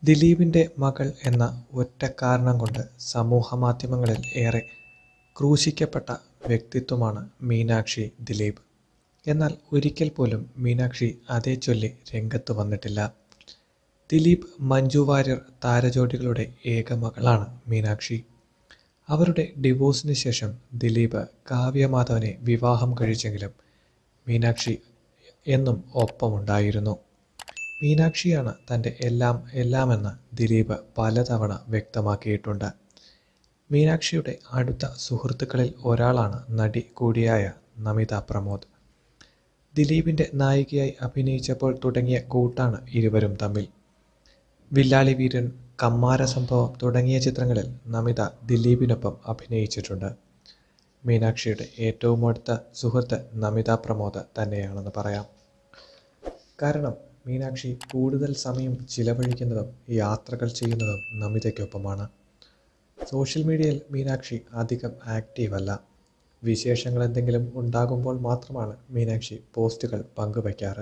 ദിലീപിൻ്റെ മകൾ എന്ന ഒറ്റക്കാരണം കൊണ്ട് സമൂഹമാധ്യമങ്ങളിൽ ഏറെ ക്രൂശിക്കപ്പെട്ട വ്യക്തിത്വമാണ് മീനാക്ഷി ദിലീപ് എന്നാൽ ഒരിക്കൽ പോലും മീനാക്ഷി അതേച്ചൊല്ലി രംഗത്ത് വന്നിട്ടില്ല ദിലീപ് മഞ്ജു വാര്യർ താരജോഡികളുടെ ഏക മകളാണ് മീനാക്ഷി അവരുടെ ഡിവോഴ്സിന് ശേഷം ദിലീപ് കാവ്യമാധവനെ വിവാഹം കഴിച്ചെങ്കിലും മീനാക്ഷി എന്നും ഒപ്പമുണ്ടായിരുന്നു മീനാക്ഷിയാണ് തൻ്റെ എല്ലാം എല്ലാമെന്ന് ദിലീപ് പലതവണ വ്യക്തമാക്കിയിട്ടുണ്ട് മീനാക്ഷിയുടെ അടുത്ത സുഹൃത്തുക്കളിൽ ഒരാളാണ് നടി കൂടിയായ നമിത പ്രമോദ് ദിലീപിൻ്റെ നായികയായി അഭിനയിച്ചപ്പോൾ തുടങ്ങിയ കൂട്ടാണ് ഇരുവരും തമ്മിൽ വില്ലാളി വീരൻ കമ്മാര സംഭവം തുടങ്ങിയ ചിത്രങ്ങളിൽ നമിത ദിലീപിനൊപ്പം അഭിനയിച്ചിട്ടുണ്ട് മീനാക്ഷിയുടെ ഏറ്റവും അടുത്ത സുഹൃത്ത് നമിത പ്രമോദ് തന്നെയാണെന്ന് പറയാം കാരണം മീനാക്ഷി കൂടുതൽ സമയം ചിലവഴിക്കുന്നതും യാത്രകൾ ചെയ്യുന്നതും നമിതയ്ക്കൊപ്പമാണ് സോഷ്യൽ മീഡിയയിൽ മീനാക്ഷി അധികം ആക്റ്റീവ് അല്ല വിശേഷങ്ങൾ എന്തെങ്കിലും ഉണ്ടാകുമ്പോൾ മാത്രമാണ് മീനാക്ഷി പോസ്റ്റുകൾ പങ്കുവയ്ക്കാറ്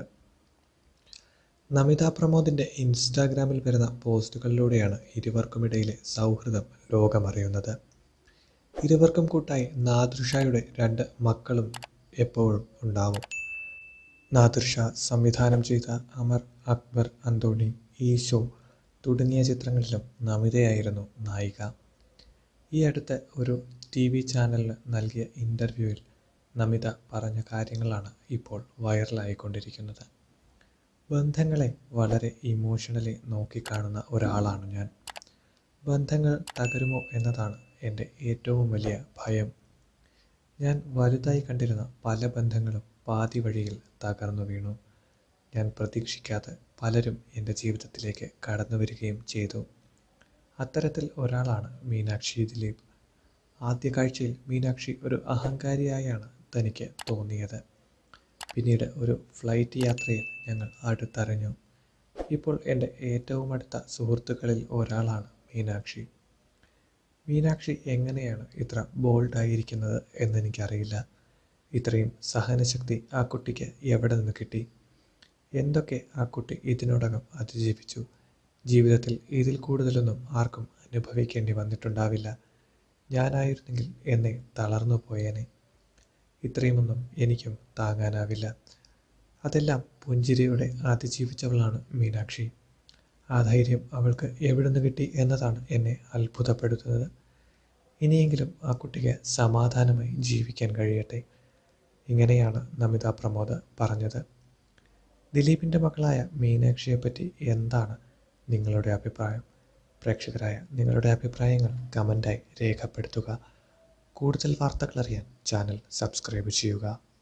നമിത പ്രമോദിൻ്റെ ഇൻസ്റ്റാഗ്രാമിൽ വരുന്ന പോസ്റ്റുകളിലൂടെയാണ് ഇരുവർക്കുമിടയിലെ സൗഹൃദം ലോകമറിയുന്നത് ഇരുവർക്കും കൂട്ടായി നാദൃഷയുടെ രണ്ട് മക്കളും എപ്പോഴും ഉണ്ടാവും നാദിർഷ സംവിധാനം ചെയ്ത അമർ അക്ബർ അന്തോണി ഈശോ തുടങ്ങിയ ചിത്രങ്ങളിലും നമിതയായിരുന്നു നായിക ഈ അടുത്ത് ഒരു ടി വി ചാനലിന് നൽകിയ ഇൻ്റർവ്യൂവിൽ നമിത പറഞ്ഞ കാര്യങ്ങളാണ് ഇപ്പോൾ വൈറലായിക്കൊണ്ടിരിക്കുന്നത് ബന്ധങ്ങളെ വളരെ ഇമോഷണലി നോക്കിക്കാണുന്ന ഒരാളാണ് ഞാൻ ബന്ധങ്ങൾ തകരുമോ എന്നതാണ് എൻ്റെ ഏറ്റവും വലിയ ഭയം ഞാൻ വലുതായി കണ്ടിരുന്ന പല ബന്ധങ്ങളും പാതി വഴിയിൽ തകർന്നു വീണു ഞാൻ പ്രതീക്ഷിക്കാതെ പലരും എൻ്റെ ജീവിതത്തിലേക്ക് കടന്നു വരികയും ചെയ്തു അത്തരത്തിൽ ഒരാളാണ് മീനാക്ഷി ദിലീപ് ആദ്യ കാഴ്ചയിൽ മീനാക്ഷി ഒരു അഹങ്കാരിയായാണ് തനിക്ക് തോന്നിയത് പിന്നീട് ഒരു ഫ്ലൈറ്റ് യാത്രയിൽ ഞങ്ങൾ അടുത്തറിഞ്ഞു ഇപ്പോൾ എൻ്റെ ഏറ്റവും അടുത്ത സുഹൃത്തുക്കളിൽ ഒരാളാണ് മീനാക്ഷി മീനാക്ഷി എങ്ങനെയാണ് ഇത്ര ബോൾഡായിരിക്കുന്നത് എന്നെനിക്കറിയില്ല ഇത്രയും സഹനശക്തി ആ കുട്ടിക്ക് എവിടെ നിന്ന് കിട്ടി എന്തൊക്കെ ആ കുട്ടി ഇതിനോടകം അതിജീവിച്ചു ജീവിതത്തിൽ ഇതിൽ കൂടുതലൊന്നും ആർക്കും അനുഭവിക്കേണ്ടി വന്നിട്ടുണ്ടാവില്ല ഞാനായിരുന്നെങ്കിൽ എന്നെ തളർന്നു പോയേനെ ഇത്രയുമൊന്നും എനിക്കും താങ്ങാനാവില്ല അതെല്ലാം പുഞ്ചിരിയോടെ അതിജീവിച്ചവളാണ് മീനാക്ഷി ആ ധൈര്യം അവൾക്ക് എവിടെ നിന്ന് കിട്ടി എന്നതാണ് എന്നെ അത്ഭുതപ്പെടുത്തുന്നത് ഇനിയെങ്കിലും ആ കുട്ടിക്ക് സമാധാനമായി ജീവിക്കാൻ കഴിയട്ടെ ഇങ്ങനെയാണ് നമിത പ്രമോദ് പറഞ്ഞത് ദിലീപിൻ്റെ മകളായ മീനാക്ഷിയെപ്പറ്റി എന്താണ് നിങ്ങളുടെ അഭിപ്രായം പ്രേക്ഷകരായ നിങ്ങളുടെ അഭിപ്രായങ്ങൾ കമൻറ്റായി രേഖപ്പെടുത്തുക കൂടുതൽ വാർത്തകൾ അറിയാൻ ചാനൽ സബ്സ്ക്രൈബ് ചെയ്യുക